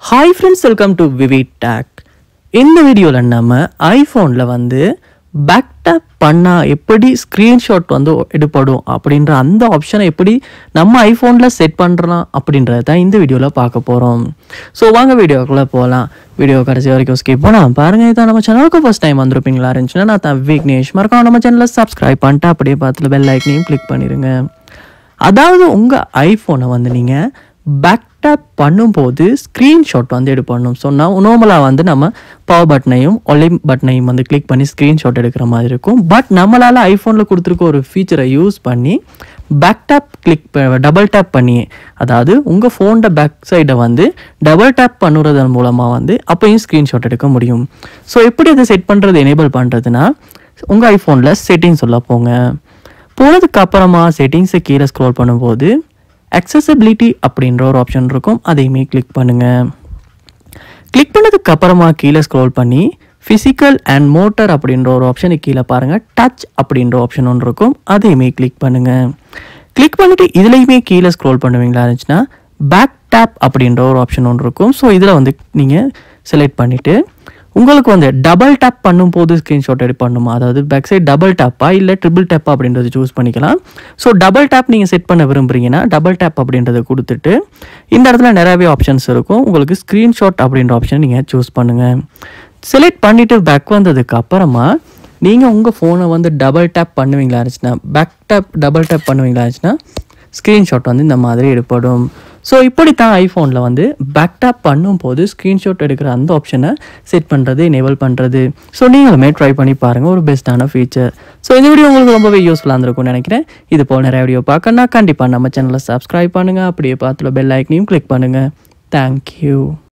hi friends welcome to VV tech இந்த வீடியோவில் நம்ம ஐஃபோனில் வந்து பேக் டேப் பண்ணால் எப்படி ஸ்க்ரீன்ஷாட் வந்து எடுப்படும் அப்படின்ற அந்த ஆப்ஷனை எப்படி நம்ம ஐஃபோனில் செட் பண்ணுறலாம் அப்படின்றத தான் இந்த வீடியோவில் பார்க்க போகிறோம் ஸோ வாங்க வீடியோக்குள்ளே போகலாம் வீடியோ கடைசி வரைக்கும் ஸ்கிப் பண்ணால் பாருங்கள் இதான் நம்ம சேனலுக்கு ஃபஸ்ட் டைம் வந்திருப்பீங்களா இருந்துச்சுன்னா நான் தான் விக்னேஷ் மறக்காம நம்ம சேனலை சப்ஸ்கிரைப் பண்ணிட்டு அப்படியே பார்த்துல பெல் ஐக்கனையும் கிளிக் பண்ணிடுங்க அதாவது உங்கள் ஐஃபோனை வந்து நீங்கள் பேக் டேப் பண்ணும்போது ஸ்க்ரீன்ஷாட் வந்து எடுப்பணும் ஸோ நான் நார்மலாக வந்து நம்ம பவர் பட்டனையும் ஒலி பட்டனையும் வந்து கிளிக் பண்ணி ஸ்க்ரீன்ஷாட் எடுக்கிற மாதிரி இருக்கும் பட் நம்மளால் ஐஃபோனில் கொடுத்துருக்க ஒரு ஃபீச்சரை யூஸ் பண்ணி back tap click double tap பண்ணி அதாவது உங்கள் ஃபோனோட பேக் சைடை வந்து டபுள் டேப் பண்ணுறதன் மூலமாக வந்து அப்பையும் ஸ்க்ரீன்ஷாட் எடுக்க முடியும் ஸோ எப்படி அதை செட் பண்ணுறது எனேபிள் பண்ணுறதுனா உங்கள் ஐஃபோனில் செட்டிங்ஸ் உள்ள போங்க போனதுக்கு அப்புறமா செட்டிங்ஸை கீழே ஸ்க்ரோல் பண்ணும்போது accessibility அப்படின்ற ஒரு ஆப்ஷன் இருக்கும் அதையுமே கிளிக் பண்ணுங்க கிளிக் பண்ணதுக்கு அப்புறமா கீழே ஸ்க்ரோல் பண்ணி ஃபிசிக்கல் அண்ட் மோட்டர் அப்படின்ற ஒரு ஆப்ஷனுக்கு கீழே பாருங்க டச் அப்படின்ற ஆப்ஷன் ஒன்று இருக்கும் அதையுமே கிளிக் பண்ணுங்க கிளிக் பண்ணிட்டு இதுலையுமே கீழே ஸ்க்ரோல் பண்ணுவீங்களா இருந்துச்சுன்னா பேக் டேப் அப்படின்ற ஒரு ஆப்ஷன் ஒன்று இருக்கும் ஸோ இதில் வந்து நீங்கள் செலக்ட் பண்ணிவிட்டு உங்களுக்கு வந்து டபுள் டேப் பண்ணும்போது ஸ்க்ரீன்ஷாட் எடுத்து பண்ணுமா அதாவது பேக் சைட் டபுள் டேப்பா இல்லை ட்ரிபிள் டேப்பா அப்படின்றது சூஸ் பண்ணிக்கலாம் ஸோ டபுள் டேப் நீங்கள் செட் பண்ண விரும்புறீங்கன்னா டபுள் டேப் அப்படின்றத கொடுத்துட்டு இந்த இடத்துல நிறையவே ஆப்ஷன்ஸ் இருக்கும் உங்களுக்கு ஸ்க்ரீன்ஷாட் அப்படின்ற ஆப்ஷன் நீங்கள் சூஸ் பண்ணுங்கள் செலக்ட் பண்ணிவிட்டு பேக் வந்ததுக்கு அப்புறமா நீங்கள் உங்கள் ஃபோனை வந்து டபுள் டேப் பண்ணுவீங்களா இருந்துச்சுன்னா பேக் டேப் டபுள் டேப் பண்ணுவீங்களா இருந்துச்சுன்னா ஸ்க்ரீன்ஷாட் வந்து இந்த மாதிரி எடுப்படும் ஸோ இப்படி தான் ஐஃபோனில் வந்து பேக் டேப் பண்ணும்போது ஸ்க்ரீன்ஷாட் எடுக்கிற அந்த ஆப்ஷனை செட் பண்ணுறது எனேபிள் பண்ணுறது ஸோ நீங்களுமே ட்ரை பண்ணி பாருங்கள் ஒரு பெஸ்ட்டான ஃபீச்சர் ஸோ இந்த வீடியோ உங்களுக்கு ரொம்பவே யூஸ்ஃபுல்லாக இருந்திருக்கும்னு நினைக்கிறேன் இது போல் நிறைய வீடியோ பார்க்கணுன்னா கண்டிப்பாக நம்ம சேனலை சப்ஸ்கிரைப் பண்ணுங்கள் அப்படியே பார்த்துல பெல் ஐக்கனையும் கிளிக் பண்ணுங்கள் தேங்க்யூ